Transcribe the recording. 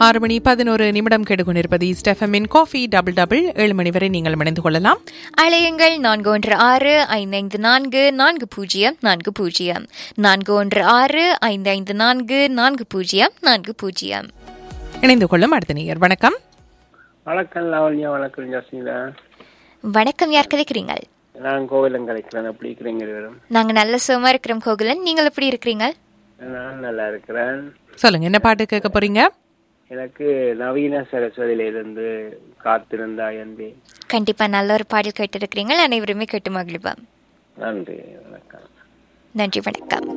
ஆறு மணி பதினோரு நிமிடம் கெடுகொண்டிருப்பது ஸ்டெஃபமின் காஃபி டபுள் டபுள் ஏழு மணி வரை நீங்கள் இணைந்து கொள்ளலாம் அலையுங்கள் நான்கு ஒன்று ஆறு ஐந்து ஐந்து நான்கு நான்கு பூஜ்ஜியம் நான்கு பூஜ்ஜியம் நான்கு ஒன்று ஆறு ஐந்து ஐந்து நான்கு நான்கு பூஜ்ஜியம் நான்கு பூஜ்ஜியம் இணைந்து கொள்ளும் அடுத்த நேயர் வணக்கம் வணக்கம் லாவண்யா வணக்கம் ஜாஸ்மிதா வணக்கம் யார் கதைக்கிறீங்க நான் கோவிலம் கலைக்கிறேன் எப்படி இருக்கிறீங்க இருவரும் நாங்க நல்ல சுகமா இருக்கிறோம் கோகுலன் நீங்கள் எப்படி இருக்கிறீங்க நான் நல்லா இருக்கிறேன் சொல்லுங்க என்ன பாட்டு கேட்க போறீங்க எனக்கு நவீன சரஸ்வதியிலிருந்து காத்திருந்தா என்பே கண்டிப்பா நல்ல ஒரு பாடல் கேட்டிருக்கிறீங்க அனைவருமே கேட்டு மகிழ்வோம் நன்றி வணக்கம் நன்றி வணக்கம்